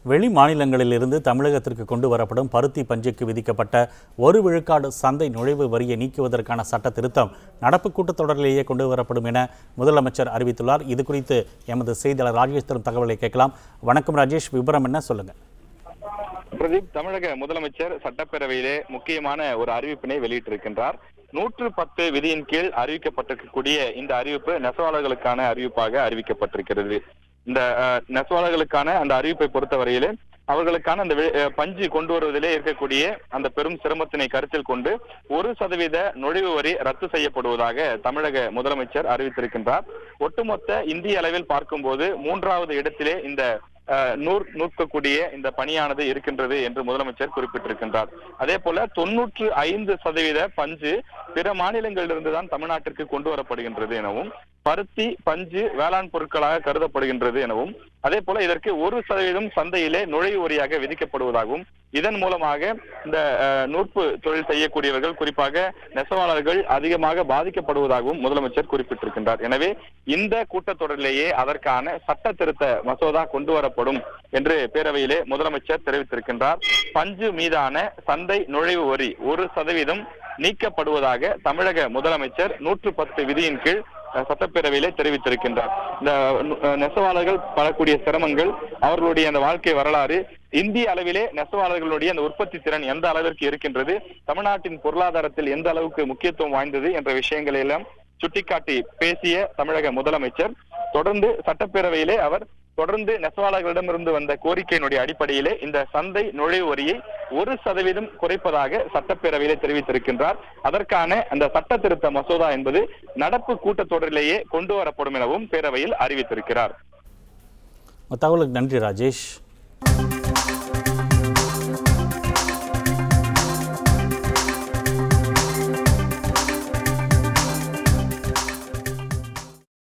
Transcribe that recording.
வெளி மாநிலங்களிலிருந்து தமிழகத்திற்கு கொண்டு வரப்படும் பருத்தி பஞ்சுக்கு விதிக்கப்பட்ட ஒரு விழுக்காடு சந்தை நுழைவு வரியை நீக்குவதற்கான சட்ட திருத்தம் நடப்பு கூட்டத்தொடரிலேயே கொண்டு வரப்படும் என முதலமைச்சர் அறிவித்துள்ளார் இது குறித்து எமது செய்தியாளர் ராஜேஷ் தரும் தகவலை கேட்கலாம் வணக்கம் ராஜேஷ் விவரம் என்ன சொல்லுங்க பிரதீப் தமிழக முதலமைச்சர் சட்டப்பேரவையிலே முக்கியமான ஒரு அறிவிப்பினை வெளியிட்டிருக்கின்றார் நூற்று பத்து விதியின் கீழ் அறிவிக்கப்பட்டிருக்கக்கூடிய இந்த அறிவிப்பு நெசவாளர்களுக்கான அறிவிப்பாக அறிவிக்கப்பட்டிருக்கிறது இந்த அஹ், நெசவாளர்களுக்கான அந்த அறிவிப்பை பொறுத்தவரையிலே அவர்களுக்கான அந்த வி- அஹ், பஞ்சு கொண்டு வருவதிலே இருக்கக்கூடிய அந்த பெரும் சிரமத்தினை கருத்தில் கொண்டு ஒரு சதவீத நுழைவு வரி ரத்து செய்யப்படுவதாக தமிழக முதலமைச்சர் அறிவித்திருக்கின்றார் ஒட்டுமொத்த இந்திய அளவில் பார்க்கும்போது மூன்றாவது இடத்திலே இந்த அஹ், நூற் நூற்கக்கூடிய இந்த பணியானது இருக்கின்றது என்று முதலமைச்சர் குறிப்பிட்டிருக்கின்றார் அதே போல தொன்னூற்று ஐந்து சதவீத பஞ்சு பிற மாநிலங்களிலிருந்து தான் தமிழ்நாட்டிற்கு கொண்டு வரப்படுகின்றது எனவும் பருத்தி பஞ்சு வேளாண் பொருட்களாக கருதப்படுகின்றது எனவும் அதே போல இதற்கு ஒரு சதவீதம் சந்தையிலே நுழைவு வரியாக விதிக்கப்படுவதாகவும் இதன் மூலமாக இந்த அஹ், நூற்பு தொழில் செய்யக்கூடியவர்கள் குறிப்பாக நெசவாளர்கள் அதிகமாக பாதிக்கப்படுவதாகவும் முதலமைச்சர் குறிப்பிட்டிருக்கின்றார் எனவே இந்த கூட்டத்தொடரிலேயே அதற்கான சட்ட திருத்த மசோதா கொண்டு வரப்படும் என்று பேரவையிலே முதலமைச்சர் தெரிவித்திருக்கின்றார் பஞ்சு மீதான சந்தை நுழைவு வரி ஒரு சதவீதம் நீக்கப்படுவதாக தமிழக முதலமைச்சர் நூற்று பத்து விதியின் கீழ் அஹ், சட்டப்பேரவையிலே தெரிவித்திருக்கின்றார் இந்த அஹ், நெசவாளர்கள் படக்கூடிய சிரமங்கள் அவர்களுடைய அந்த வாழ்க்கை வரலாறு இந்திய அளவிலே நெசவாளர்களுடைய அந்த உற்பத்தி திறன் எந்த அளவிற்கு இருக்கின்றது தமிழ்நாட்டின் பொருளாதாரத்தில் எந்த அளவுக்கு முக்கியத்துவம் வாய்ந்தது என்ற விஷயங்களை எல்லாம் சுட்டிக்காட்டி பேசிய தமிழக முதலமைச்சர் தொடர்ந்து சட்டப்பேரவையிலே அவர் தொடர்ந்து நெசவாளர்களிடமிருந்து வந்த கோரிக்கையினுடைய அடிப்படையிலே இந்த சந்தை நுழைவு வரியை ஒரு சதவீதம் குறைப்பதாக சட்டப்பேரவையிலே தெரிவித்திருக்கின்றார் அதற்கான அந்த சட்ட திருத்த மசோதா என்பது நடப்பு கூட்டத்தொடரிலேயே கொண்டு வரப்படும் எனவும் பேரவையில் அறிவித்திருக்கிறார் தகவலுக்கு நன்றி ராஜேஷ்